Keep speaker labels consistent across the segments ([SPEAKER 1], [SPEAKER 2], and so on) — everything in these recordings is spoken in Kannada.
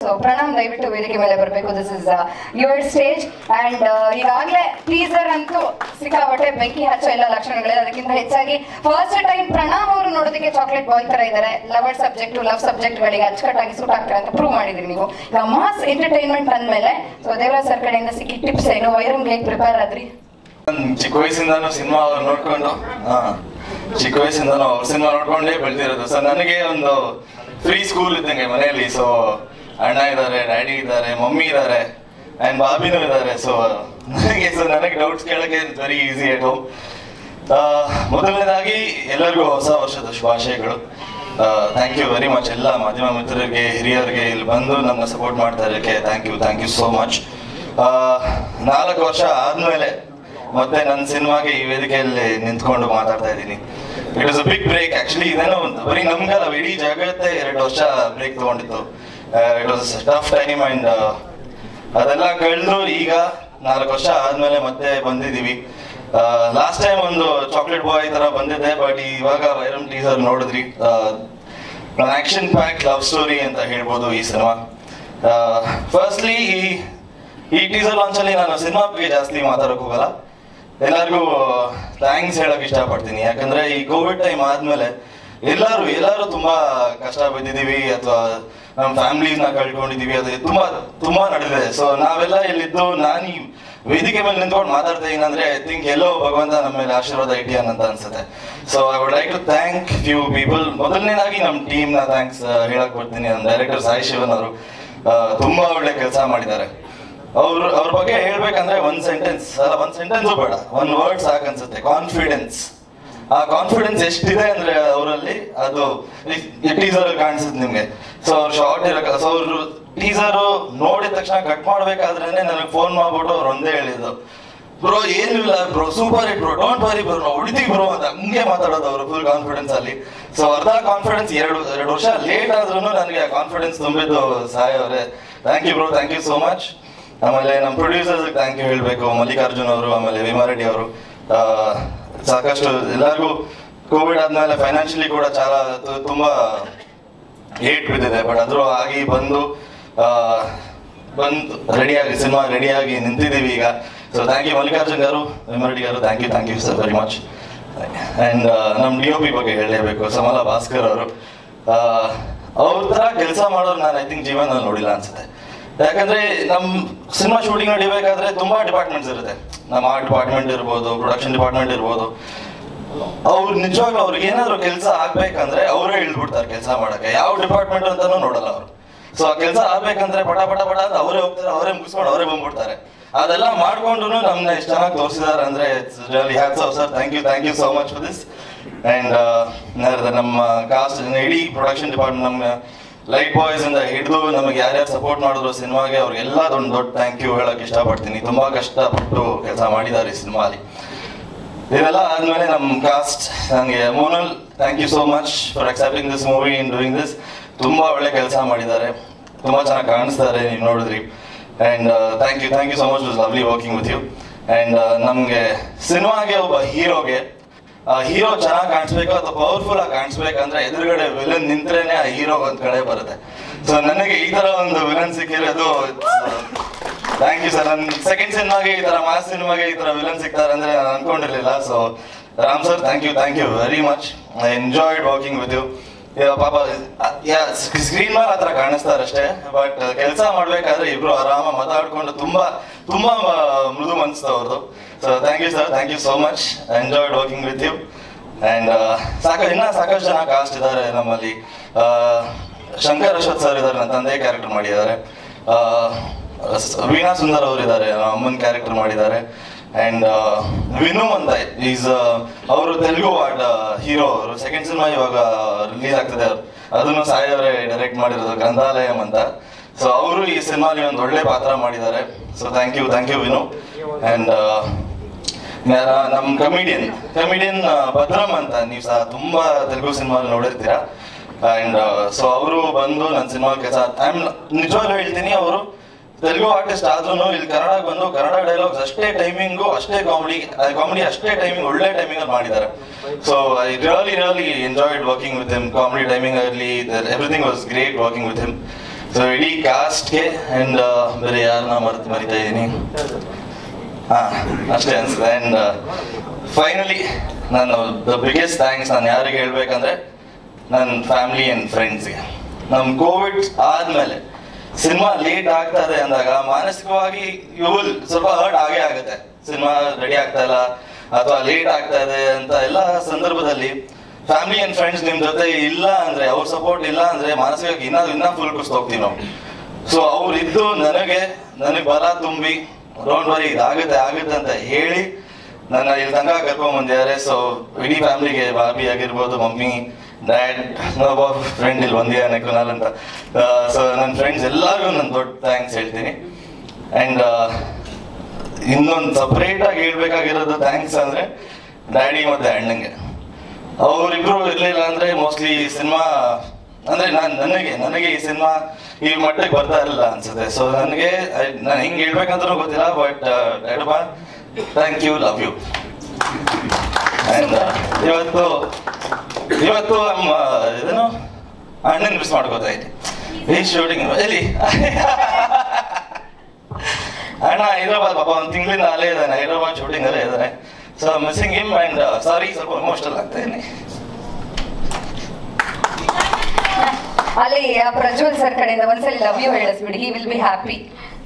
[SPEAKER 1] ಸೊ ಪ್ರಣಾಮ್ ದಯವಿಟ್ಟು ವೇದಿಕೆ ಮೇಲೆ ಬರಬೇಕು this is your stage and ಈಗಾಗಲೇ ಟೀಸರ್ ಅಂತೂ ಸಿಕ್ಕಾಪಟ್ಟೆ ಬೆಂಕಿ ಹಚ್ಚೋ ಎಲ್ಲ ಲಕ್ಷಣಗಳಿದೆ ಅದಕ್ಕಿಂತ ಹೆಚ್ಚಾಗಿ ಫಸ್ಟ್ ಟೈಮ್ ಪ್ರಣಾಮ್ ಅವರು ನೋಡೋದಕ್ಕೆ ಚಾಕ್ಲೇಟ್ ಬಾಯ್ ತರ ಇದ್ದಾರೆ ಲವರ್ ಸಬ್ಜೆಕ್ಟ್ ಲವ್ ಸಬ್ಜೆಕ್ಟ್ ಗಳಿಗೆ ಅಚ್ಚುಕಟ್ಟಾಗಿ ಸೂಟ್ ಆಗ್ತಾರೆ ಅಂತ ಪ್ರೂವ್ ಮಾಡಿದ್ರಿ ನೀವು ಈಗ ಮಾಸ್ ಎಂಟರ್ಟೈನ್ಮೆಂಟ್ ಅಂದ್ಮೇಲೆ ಸೊ ದೇವರಾಜ್ ಸರ್ ಕಡೆಯಿಂದ ಸಿಕ್ಕಿ ಟಿಪ್ಸ್ ಏನು ವೈರಮ್ಗೆ ಹೇಗೆ ಪ್ರಿಪೇರ್ ಆದ್ರಿ
[SPEAKER 2] ನಾನ್ ಚಿಕ್ಕ ವಯಸ್ಸಿಂದಾನು ಸಿನಿಮಾ ಅವ್ರು ನೋಡ್ಕೊಂಡು ಹಾ ಚಿಕ್ಕ ವಯಸ್ಸಿಂದಾನು ಅವ್ರ ಸಿನಿಮಾ ನೋಡ್ಕೊಂಡೇ ಬೆಳ್ದಿರೋದು ಸೊ ನನಗೆ ಒಂದು ಫ್ರೀ ಸ್ಕೂಲ್ ಇದ್ದಂಗೆ ಮನೆಯಲ್ಲಿ ಸೊ ಅಣ್ಣ ಇದ್ದಾರೆ ಡ್ಯಾಡಿ ಇದ್ದಾರೆ ಮಮ್ಮಿ ಇದ್ದಾರೆ ಅಂಡ್ ಬಾಬಿನೂ ಇದ್ದಾರೆ ಸೊ ನನಗೆ ಸೊ ನನಗೆ ಡೌಟ್ಸ್ ಕೇಳಕ್ಕೆ ವೆರಿ ಈಸಿ ಅಟ್ ಹೋಮ್ ಮೊದಲನೇದಾಗಿ ಎಲ್ಲರಿಗೂ ಹೊಸ ವರ್ಷದ ಶುಭಾಶಯಗಳು ಥ್ಯಾಂಕ್ ಯು ವೆರಿ ಮಚ್ ಎಲ್ಲ ಮಾಧ್ಯಮ ಮಿತ್ರರಿಗೆ ಹಿರಿಯರಿಗೆ ಇಲ್ಲಿ ಬಂದು ನಮ್ಮನ್ನ ಸಪೋರ್ಟ್ ಮಾಡ್ತಾ ಇರೋಕ್ಕೆ thank you thank you so much ನಾಲ್ಕು ವರ್ಷ ಆದ್ಮೇಲೆ ಮತ್ತೆ ನನ್ನ ಸಿನಿಮಾಗೆ ಈ ವೇದಿಕೆಯಲ್ಲಿ ನಿಂತ್ಕೊಂಡು ಮಾತಾಡ್ತಾ ಇದ್ದೀನಿ it was a big break actually ಇದೇನೋ ಒಂದು ಬರೀ ನಮ್ಗಲ್ಲ ಇಡೀ ಜಗತ್ತೇ ಎರಡು ವರ್ಷ ಬ್ರೇಕ್ ತಗೊಂಡಿತ್ತು it was tough time and ಅದೆಲ್ಲ ಕಳೆದು ಈಗ ನಾಲ್ಕು ವರ್ಷ ಆದ್ಮೇಲೆ ಮತ್ತೆ ಬಂದಿದೀವಿ ಲಾಸ್ಟ್ ಟೈಮ್ ಒಂದು ಚಾಕ್ಲೇಟ್ ಬಾಯ್ ತರ ಬಂದಿದೆ ಬಟ್ ಇವಾಗ ವೈರಮ್ ಟೀಸರ್ ನೋಡಿದ್ರಿ ಆಕ್ಷನ್ ಪ್ಯಾಕ್ ಲವ್ ಸ್ಟೋರಿ ಅಂತ ಹೇಳ್ಬೋದು ಈ ಸಿನಿಮಾ ಫಸ್ಟ್ಲಿ ಈ ಈ ಟೀಸರ್ ಲಾಂಚ್ ಅಲ್ಲಿ ನಾನು ಸಿನಿಮಾ ಬಗ್ಗೆ ಜಾಸ್ತಿ ಮಾತಾಡಕ್ ಹೋಗಲ್ಲ ಎಲ್ಲರಿಗೂ ಥ್ಯಾಂಕ್ಸ್ ಹೇಳಕ್ ಇಷ್ಟಪಡ್ತೀನಿ ಯಾಕಂದ್ರೆ ಈ ಕೋವಿಡ್ ಟೈಮ್ ಆದ್ಮೇಲೆ ಎಲ್ಲರೂ ಎಲ್ಲರೂ ತುಂಬಾ ಕಷ್ಟ ಬಿದ್ದಿದೀವಿ ಅಥವಾ ನಮ್ಮ ಫ್ಯಾಮಿಲಿನ ಕಳ್ಕೊಂಡಿದೀವಿ ಅದು ತುಂಬಾ ತುಂಬಾ ನಡೆದಿದೆ ಸೊ ನಾವೆಲ್ಲ ಇಲ್ಲಿದ್ದು ನಾನು ಈ ವೇದಿಕೆ ಮೇಲೆ ನಿಂತ್ಕೊಂಡು ಮಾತಾಡ್ತಾ ಇದೀನಿ ಅಂದ್ರೆ ಐ ಥಿಂಕ್ ಎಲ್ಲೋ ಭಗವಂತ ನಮ್ಮ ಮೇಲೆ ಆಶೀರ್ವಾದ ಇಟ್ಟಿಯಾನ ಅಂತ ಅನ್ಸುತ್ತೆ so I would like to thank few people ಮೊದಲನೇದಾಗಿ ನಮ್ಮ ಟೀಮ್ ನ ಥ್ಯಾಂಕ್ಸ್ ಹೇಳಕ್ ಬರ್ತೀನಿ ನಮ್ಮ ಡೈರೆಕ್ಟರ್ ಸಾಯಿ ಶಿವನ್ ಅವರು ತುಂಬಾ ಒಳ್ಳೆ ಕೆಲಸ ಮಾಡಿದ್ದಾರೆ ಅವ್ರ ಅವ್ರ ಬಗ್ಗೆ ಹೇಳ್ಬೇಕಂದ್ರೆ ಒಂದ್ ಸೆಂಟೆನ್ಸ್ ಅಲ್ಲ ಒಂದ್ ಸೆಂಟೆನ್ಸ್ ಬೇಡ ಒಂದ್ ವರ್ಡ್ ಸಾಕನ್ಸುತ್ತೆ ಕಾನ್ಫಿಡೆನ್ಸ್ ಆ ಕಾನ್ಫಿಡೆನ್ಸ್ ಎಷ್ಟಿದೆ ಅಂದ್ರೆ ಅವರಲ್ಲಿ ಅದು ಟೀಸರ್ ಕಾಣಿಸುತ್ತೆ ನಿಮ್ಗೆ ಸೊ ಅವ್ರು ಶಾರ್ಟ್ ಇರಕ ಸೊ ಅವ್ರು ಟೀಸರ್ ನೋಡಿದ ತಕ್ಷಣ ಕಟ್ ಮಾಡ್ಬೇಕಾದ್ರೇನೆ ನನಗೆ ಫೋನ್ ಮಾಡ್ಬಿಟ್ಟು ಅವ್ರು ಒಂದೇ ಹೇಳಿದ್ದು ಬ್ರೋ ಏನಿಲ್ಲ bro super hit bro don't worry bro ನಾವು ಹೊಡಿತೀವಿ ಬ್ರೋ ಅಂತ ಹಂಗೆ ಮಾತಾಡೋದು ಅವರು ಫುಲ್ ಕಾನ್ಫಿಡೆನ್ಸ್ ಅಲ್ಲಿ ಸೊ ಅರ್ಧ ಕಾನ್ಫಿಡೆನ್ಸ್ ಎರಡು ಎರಡು ವರ್ಷ ಲೇಟ್ ಆದ್ರೂ ನನಗೆ ಕಾನ್ಫಿಡೆನ್ಸ್ ತುಂಬಿದ್ದು ಸಾಯ್ ಅವರೇ thank you bro thank you so much ಆಮೇಲೆ ನಮ್ಮ ಪ್ರೊಡ್ಯೂಸರ್ಸ್ ಥ್ಯಾಂಕ್ ಯು ಹೇಳಬೇಕು ಮಲ್ಲಿಕಾರ್ಜುನ್ ಅವರು ಆಮೇಲೆ ವಿಮಾರೆಡ್ಡಿ ಅವರು ಆ, ಸಾಕಷ್ಟು ಎಲ್ಲರಿಗೂ ಕೋವಿಡ್ ಆದ್ಮೇಲೆ ಫೈನಾನ್ಷಿಯಲಿ ಕೂಡ చాలా ತು- ತುಂಬಾ ಏಟ್ ಬಿದ್ದಿದೆ ಬಟ್ ಅದ್ರ ಆಗಿ ಬಂದು ಆ, ಬಂದು ರೆಡಿಯಾಗಿ ಸಿನಿಮಾ ರೆಡಿಯಾಗಿ ನಿಂತಿದ್ದೀವಿ ಈಗ so thank you Mallikarjun garu Vimareddy garu thank you thank you sir very much and ನಮ್ಮ ಡಿ ಒ ಪಿ ಬಗ್ಗೆ ಹೇಳಲೇಬೇಕು ಸಮಲ ಭಾಸ್ಕರ್ ಅವರು ಅವ್ರ ತರ ಕೆಲಸ ಮಾಡೋರು ನಾನು ಐ ಥಿಂಕ್ ಜೀವನದಲ್ಲಿ ನೋಡಿಲ್ಲ ಅನ್ಸುತ್ತೆ ಯಾಕಂದ್ರೆ ನಮ್ ಸಿನಿಮಾ ಶೂಟಿಂಗ್ ನಡಿಬೇಕಾದ್ರೆ ತುಂಬಾ ಡಿಪಾರ್ಟ್ಮೆಂಟ್ಸ್ ಇರುತ್ತೆ ನಮ್ಮ ಆರ್ಟ್ ಡಿಪಾರ್ಟ್ಮೆಂಟ್ ಇರ್ಬೋದು ಪ್ರೊಡಕ್ಷನ್ ಡಿಪಾರ್ಟ್ಮೆಂಟ್ ಇರ್ಬೋದು ಅವ್ರು ನಿಜವಾಗ್ಲೂ ಅವ್ರಿಗೆ ಏನಾದ್ರು ಕೆಲಸ ಆಗ್ಬೇಕಂದ್ರೆ ಅವರೇ ಇಳ್ಬಿಡ್ತಾರೆ ಕೆಲಸ ಮಾಡಕ್ಕೆ ಯಾವ ಡಿಪಾರ್ಟ್ಮೆಂಟ್ ಅಂತಾನೂ ನೋಡಲ್ಲ ಅವರು ಸೊ ಆ ಕೆಲಸ ಆಗ್ಬೇಕಂದ್ರೆ ಪಟ ಪಟ ಪಟ ಅಂತ ಅವರೇ ಹೋಗ್ತಾರೆ ಅವರೇ ಮುಗಿಸ್ಕೊಂಡು ಅವರೇ ಬಂದ್ಬಿಡ್ತಾರೆ ಅದೆಲ್ಲ ಮಾಡ್ಕೊಂಡು ನಮ್ನ ಎಷ್ಟು ಚೆನ್ನಾಗಿ ತೋರಿಸಿದಾರೆ ಅಂದ್ರೆ really hats off sir thank you thank you so much for this and ನಮ್ಮ ಕಾಸ್ಟ್ ಇಡೀ ಪ್ರೊಡಕ್ಷನ್ ಡಿಪಾರ್ಟ್ಮೆಂಟ್ ನಮ್ಮ ಲೈಟ್ ಬಾಯ್ಸ್ ಇಂದ ಹಿಡಿದು ನಮಗೆ ಯಾರ್ಯಾರು ಸಪೋರ್ಟ್ ಮಾಡಿದ್ರು ಸಿನಿಮಾಗೆ ಅವ್ರಿಗೆಲ್ಲ ದೊಡ್ಡ ದೊಡ್ಡ ಥ್ಯಾಂಕ್ ಯು ಹೇಳಕ್ ಇಷ್ಟಪಡ್ತೀನಿ ತುಂಬಾ ಕಷ್ಟಪಟ್ಟು ಕೆಲಸ ಮಾಡಿದ್ದಾರೆ ಈ ಸಿನಿಮಾಲಿ ಇದೆಲ್ಲ ಆದ್ಮೇಲೆ ನಮ್ಮ ಕಾಸ್ಟ್ ನನಗೆ Monal thank you so much for accepting this movie in doing this ತುಂಬಾ ಒಳ್ಳೆ ಕೆಲಸ ಮಾಡಿದ್ದಾರೆ ತುಂಬಾ ಚೆನ್ನಾಗಿ ಕಾಣಿಸ್ತಾರೆ ನೀವು ನೋಡಿದ್ರಿ and thank you thank you so much was lovely working with you and ನಮಗೆ ಸಿನಿಮಾಗೆ ಒಬ್ಬ ಹೀರೋಗೆ ಹೀರೋ ಚೆನ್ನಾಗಿ ಕಾಣಿಸ್ಬೇಕು ಅಥವಾ ಪವರ್ಫುಲ್ ಆಗಿ ಕಾಣಿಸ್ಬೇಕಂದ್ರೆ ಎದುರುಗಡೆ ವಿಲನ್ ನಿಂತ್ರೇನೆ ಆ ಹೀರೋ ಒಂದ್ ಕಡೆ ಬರುತ್ತೆ ಸೊ ನನಗೆ ಈ ತರ ಒಂದು ವಿಲನ್ ಸಿಕ್ಕಿರೋದು ಥ್ಯಾಂಕ್ ಯು ಸರ್ ನನ್ನ ಸೆಕೆಂಡ್ ಸಿನಿಮಾಗೆ ಈ ತರ ಮಾಸ್ ಸಿನಿಮಾಗೆ ಈ ತರ ವಿಲನ್ ಸಿಗ್ತಾರೆ ಅಂದ್ರೆ ನಾನು ಅನ್ಕೊಂಡಿರ್ಲಿಲ್ಲ so Ram sir thank you thank you very much I enjoyed working with you ಪಾಪ ಸ್ಕ್ರೀನ್ ಮೇಲೆ ಹತ್ರ ಕಾಣಿಸ್ತಾರೆ ಅಷ್ಟೇ ಬಟ್ ಕೆಲಸ ಮಾಡ್ಬೇಕಾದ್ರೆ ಇಬ್ರು ಆರಾಮ ಮಾತಾಡ್ಕೊಂಡು ತುಂಬಾ ತುಂಬಾ ಮ- ಮೃದು ಮನಸ್ಸು ಅವ್ರದ್ದು so thank you sir thank you so much enjoyed working with you and ಸಾಕ ಇನ್ನ ಸಾಕಷ್ಟು ಜನ ಕಾಸ್ಟ್ ಇದ್ದಾರೆ ನಮ್ಮಲ್ಲಿ ಆ, ಶಂಕರ್ ಅಶ್ವಥ್ ಸರ್ ಇದ್ದಾರೆ ನನ್ನ ತಂದೆ ಕ್ಯಾರೆಕ್ಟರ್ ಮಾಡಿದ್ದಾರೆ ಆ, ಸ- ವೀಣಾ ಸುಂದರ್ ಅವರು ಇದ್ದಾರೆ ಅಮ್ಮನ್ ಕ್ಯಾರೆಕ್ಟರ್ ಮಾಡಿದ್ದಾರೆ ಅಂಡ್ ವಿನು ಅಂತ ಈಸ್ ಅವರು ತೆಲುಗು ಆರ್ಟ್ ಹೀರೋ ಅವರು ಸೆಕೆಂಡ್ ಸಿನಿಮಾ ಇವಾಗ ರಿಲೀಸ್ ಆಗ್ತದೆ ಅದನ್ನು ಸಾಯಿ ಅವರೇ ಡೈರೆಕ್ಟ್ ಮಾಡಿರೋದು ಗ್ರಂಥಾಲಯಂ ಅಂತ ಸೊ ಅವರು ಈ ಸಿನಿಮಾಲಿ ಒಂದು ಒಳ್ಳೆ ಪಾತ್ರ ಮಾಡಿದ್ದಾರೆ so thank you thank you Vinu and ನಮ್ ಕಮಿಡಿಯನ್ ಕಮಿಡಿಯನ್ ಭದ್ರಮ್ ಅಂತ ನೀವು ಸಹ ತುಂಬಾ ತೆಲುಗು ಸಿನಿಮಾ ನೋಡಿರ್ತೀರಾ ಅಂಡ್ ಸೊ ಅವರು ಬಂದು ನನ್ನ ಸಿನಿಮಾ ಕೆಲಸ ಐ ಆಮ್ ನಿಜವಾಗ್ಲೂ ಹೇಳ್ತೀನಿ ಅವರು ತೆಲುಗು ಆರ್ಟಿಸ್ಟ್ ಆದ್ರೂ ಇಲ್ಲಿ ಕನ್ನಡ ಬಂದು ಕನ್ನಡ ಡೈಲಾಗ್ಸ್ ಅಷ್ಟೇ ಟೈಮಿಂಗು ಅಷ್ಟೇ ಕಾಮಿಡಿ ಕಾಮಿಡಿ ಅಷ್ಟೇ ಟೈಮಿಂಗ್ ಒಳ್ಳೆ ಟೈಮಿಂಗ್ ಅಲ್ಲಿ ಮಾಡಿದ್ದಾರೆ so I really really enjoyed working with him comedy timing ಆಗಲಿ everything was great working with him so ಇಡೀ ಕಾಸ್ಟ್ಗೆ ಆ್ಯಂಡ್ ಬೇರೆ ಯಾರನ್ನ ಮರ್ತು ಮರಿತಾ ಇದ್ದೀನಿ ಹಾ ಅಷ್ಟೇ ಅನ್ಸುತ್ತೆ ಆ್ಯಂಡ್ ಫೈನಲಿ ನಾನು ದ ಬಿಗ್ಗೆಸ್ಟ್ ಥ್ಯಾಂಕ್ಸ್ ನಾನು ಯಾರಿಗೆ ಹೇಳ್ಬೇಕಂದ್ರೆ ನನ್ನ ಫ್ಯಾಮಿಲಿ ಆ್ಯಂಡ್ ಫ್ರೆಂಡ್ಸ್ಗೆ ನಮ್ಮ ಕೋವಿಡ್ ಆದ್ಮೇಲೆ ಸಿನಿಮಾ ಲೇಟ್ ಆಗ್ತಾ ಇದೆ ಅಂದಾಗ ಮಾನಸಿಕವಾಗಿ ಯು ವಿಲ್ ಸ್ವಲ್ಪ ಹರ್ಟ್ ಆಗೇ ಆಗುತ್ತೆ ಸಿನಿಮಾ ರೆಡಿ ಆಗ್ತಾ ಇಲ್ಲ ಅಥವಾ ಲೇಟ್ ಆಗ್ತಾ ಇದೆ ಅಂತ ಎಲ್ಲ ಸಂದರ್ಭದಲ್ಲಿ ಫ್ಯಾಮಿಲಿ ಆ್ಯಂಡ್ ಫ್ರೆಂಡ್ಸ್ ನಿಮ್ಮ ಜೊತೆ ಇಲ್ಲ ಅಂದ್ರೆ ಅವ್ರ ಸಪೋರ್ಟ್ ಇಲ್ಲ ಅಂದ್ರೆ ಮಾನಸಿಕವಾಗಿ ಇನ್ನೂ ಇನ್ನೂ ಫುಲ್ ಹೋಗ್ತೀವಿ ನಾವು ಸೊ ಅವ್ರಿದ್ದು ನನಗೆ ನನಗೆ ಬಲ ತುಂಬಿ ಡೋಂಟ್ ವರಿ ಇದಾಗುತ್ತೆ ಆಗುತ್ತೆ ಅಂತ ಹೇಳಿ ನನ್ನ ಇಲ್ಲಿ ತನಕ ಕರ್ಕೊಂಡ್ ಬಂದಿದ್ದಾರೆ ಸೊ ಇಡೀ ಫ್ಯಾಮಿಲಿಗೆ ಬಾಬಿ ಆಗಿರ್ಬೋದು ಮಮ್ಮಿ ಡ್ಯಾಡ್ ಒಬ್ಬ ಫ್ರೆಂಡ್ ಇಲ್ಲಿ ಬಂದಿದ್ದಾನೆ ಕುನಾಲ್ ಅಂತ ಸೊ ನನ್ನ ಫ್ರೆಂಡ್ಸ್ ಎಲ್ಲರಿಗೂ ನಾನು ದೊಡ್ಡ ಥ್ಯಾಂಕ್ಸ್ ಹೇಳ್ತೀನಿ ಆ್ಯಂಡ್ ಇನ್ನೊಂದು ಸಪ್ರೇಟ್ ಆಗಿ ಹೇಳ್ಬೇಕಾಗಿರೋದು ಥ್ಯಾಂಕ್ಸ್ ಅಂದ್ರೆ ಡ್ಯಾಡಿ ಮತ್ತೆ ಅಣ್ಣಂಗೆ ಅವರಿಬ್ರು ಇರ್ಲಿಲ್ಲ ಅಂದ್ರೆ ಮೋಸ್ಟ್ಲಿ ಸಿನಿಮಾ ಅಂದ್ರೆ ನಾನು ನನಗೆ ನನಗೆ ಈ ಸಿನಿಮಾ ಈ ಮಟ್ಟಕ್ಕೆ ಬರ್ತಾ ಇರಲಿಲ್ಲ ಅನ್ಸುತ್ತೆ ಸೊ ನನಗೆ ನಾನು ಹೆಂಗ್ ಹೇಳ್ಬೇಕಂತನೂ ಗೊತ್ತಿಲ್ಲ ಬಟ್ ಎಡಬಾ ಥ್ಯಾಂಕ್ ಯು ಲವ್ ಯು ಇವತ್ತು ಇವತ್ತು ನಮ್ಮ ಇದೇನು ಅಣ್ಣನ್ ಮಿಸ್ ಮಾಡ್ಕೋತಾ ಇದ್ದೀನಿ ಈ ಶೂಟಿಂಗ್ ಎಲ್ಲಿ ಅಣ್ಣ ಹೈದ್ರಾಬಾದ್ ಪಾಪ ಒಂದು ತಿಂಗಳಿಂದ ಅಲ್ಲೇ ಇದ್ದಾನೆ ಹೈದ್ರಾಬಾದ್ ಶೂಟಿಂಗ್ ಅಲ್ಲೇ ಇದ್ದಾನೆ so missing him and sorry ಸ್ವಲ್ಪ ಎಮೋಷನಲ್ ಆಗ್ತಾ ಇದ್ದೀನಿ
[SPEAKER 1] ಅಲ್ಲಿ ಆ ಪ್ರಜ್ವಲ್ ಸರ್ ಕಡೆಯಿಂದ ಒಂದ್ಸಲಿ ಲವ್ ಯು ಹೇಳಿಸ್ಬಿಡಿ he will be happy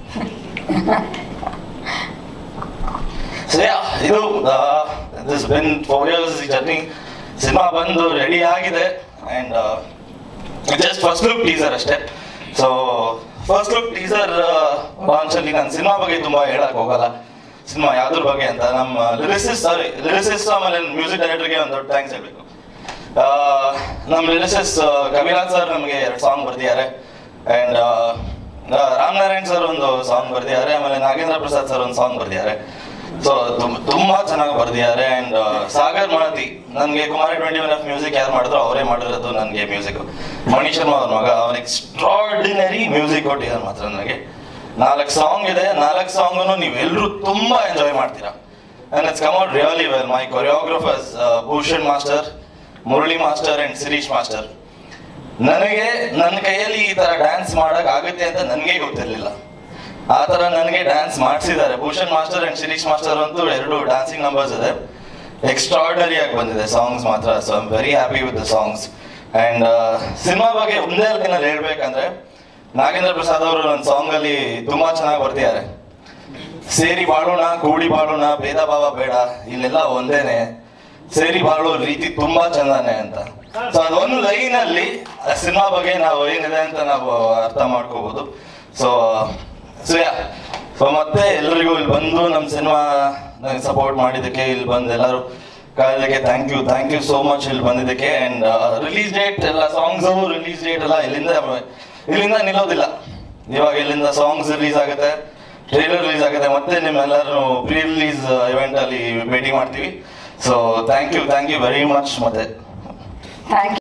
[SPEAKER 2] so ಇದು this been four years journey cinema ಬಂದು ರೆಡಿ ಆಗಿದೆ and just first look teaser ಅಷ್ಟೇ so first look teaser launch ಅಲ್ಲಿ ನಾನು ಸಿನಿಮಾ ಬಗ್ಗೆ ತುಂಬಾ ಹೇಳಕ್ ಹೋಗಲ್ಲ ಸಿನಿಮಾ ಯಾವ್ದ್ರ ಬಗ್ಗೆ ಅಂತ ನಮ್ಮ ಲಿರಿಸಿಸ್ ಸಾರಿ ಲಿರಿಸಿಸ್ ಆಮೇಲೆ ಮ್ಯೂಸಿಕ್ ಡೈರೆಕ್ಟರ್ಗೆ ಒಂದು ದೊಡ್ಡ ಥ್ಯಾಂಕ್ಸ್ ಹೇಳ್ಬೇಕು ಆ, ನಮ್ಮ ಲಿರಿಸಿಸ್ ಕವಿರಾಜ್ ಸರ್ ನಮಗೆ ಎರಡು ಸಾಂಗ್ ಬರ್ದಿದ್ದಾರೆ ಅಂಡ್ ರಾಮನಾರಾಯಣ್ ಸರ್ ಒಂದು ಸಾಂಗ್ ಬರ್ದಿದ್ದಾರೆ ಆಮೇಲೆ ನಾಗೇಂದ್ರ ಪ್ರಸಾದ್ ಸರ್ ಒಂದು ಸಾಂಗ್ ಬರ್ದಿದ್ದಾರೆ ಸೊ ತುಂಬಾ ಚೆನ್ನಾಗಿ ಬರ್ದಿದ್ದಾರೆ ಅಂಡ್ ಸಾಗರ್ ಮಹತಿ ನನಗೆ Kumara twenty one F music ಯಾರು ಮಾಡಿದ್ರು ಅವರೇ ಮಾಡಿರೋದು ನನಗೆ ಮ್ಯೂಸಿಕ್ ಮಣಿ ಶರ್ಮಾ ಅವ್ರ ಮಗ ಅವನ ಎಕ್ಸ್ಟ್ರಾರ್ಡಿನರಿ ಮ್ಯೂಸಿಕ್ ಕೊಟ್ಟಿದ್ದಾರೆ ಮಾತ್ರ ನನಗೆ ನಾಲ್ಕು ಸಾಂಗ್ ಇದೆ ನಾಲ್ಕು ಸಾಂಗನ್ನು ನೀವೆಲ್ಲರೂ ತುಂಬಾ ಎಂಜಾಯ್ ಮಾಡ್ತೀರಾ and it's come out really well my choreographers Bhushan master Murali master and Shirish master ನನಗೆ ನನ್ನ ಕೈಯಲ್ಲಿ ಈ ತರ ಡ್ಯಾನ್ಸ್ ಮಾಡಕ್ ಆಗುತ್ತೆ ಅಂತ ನನಗೆ ಗೊತ್ತಿರಲಿಲ್ಲ ಆ ತರ ನನಗೆ ಡ್ಯಾನ್ಸ್ ಮಾಡಿಸಿದ್ದಾರೆ Bhushan master and Shirish master ಅಂತೂ ಎರಡು ಡ್ಯಾನ್ಸಿಂಗ್ ನಂಬರ್ಸ್ ಇದೆ ಎಕ್ಸ್ಟ್ರಾರ್ಡನರಿ ಆಗಿ ಬಂದಿದೆ ಸಾಂಗ್ಸ್ ಮಾತ್ರ so I'm very happy with the songs and cinema ಬಗ್ಗೆ ಒಂದೇ ದಿನಲ್ಲಿ ಹೇಳ್ಬೇಕಂದ್ರೆ ನಾಗೇಂದ್ರ ಪ್ರಸಾದ್ ಅವರು ನನ್ನ ಸಾಂಗ್ ಅಲ್ಲಿ ತುಂಬಾ ಚೆನ್ನಾಗಿ ಬರ್ತಿದ್ದಾರೆ ಸೇರಿ ಬಾಳೋಣ ಕೂಡಿ ಬಾಳೋಣ ಭೇದ ಭಾವ ಬೇಡ ಇಲ್ಲೆಲ್ಲ ಒಂದೇನೆ ಸೇರಿ ಬಾಳೋ ರೀತಿ ತುಂಬಾ ಚಂದಾನೆ ಅಂತ ಸೊ ಅದೊಂದು ಲೈನ್ ಅಲ್ಲಿ ಸಿನಿಮಾ ಬಗ್ಗೆ ನಾವು ಏನಿದೆ ಅಂತ ನಾವು ಅರ್ಥ ಮಾಡ್ಕೋಬಹುದು ಸೊ ಸೊ ಸೊ ಮತ್ತೆ ಎಲ್ರಿಗೂ ಇಲ್ಲಿ ಬಂದು ನಮ್ಮ ಸಿನಿಮಾ ನನಗೆ ಸಪೋರ್ಟ್ ಮಾಡಿದ್ದಕ್ಕೆ ಇಲ್ಲಿ ಬಂದು ಎಲ್ಲರೂ ಕಾಯೋದಕ್ಕೆ thank you thank you so much ಇಲ್ಲಿ ಬಂದಿದ್ದಕ್ಕೆ ಅಂಡ್ ರಿಲೀಸ್ ಡೇಟ್ ಎಲ್ಲ ಸಾಂಗ್ಸು ರಿಲೀಸ್ ಡೇಟ್ ಎಲ್ಲ ಇಲ್ಲಿಂದ ಇಲ್ಲಿಂದ ನಿಲ್ಲೋದಿಲ್ಲ ಇವಾಗ ಇಲ್ಲಿಂದ ಸಾಂಗ್ಸ್ ರಿಲೀಸ್ ಆಗುತ್ತೆ ಟ್ರೈಲರ್ ರಿಲೀಸ್ ಆಗುತ್ತೆ ಮತ್ತೆ ನಿಮ್ಮೆಲ್ಲರೂ ಪ್ರೀ ರಿಲೀಸ್ ಇವೆಂಟ್ ಅಲ್ಲಿ ಭೇಟಿ ಮಾಡ್ತೀವಿ so thank you thank you very much ಮತ್ತೆ
[SPEAKER 1] ಥ್ಯಾಂಕ್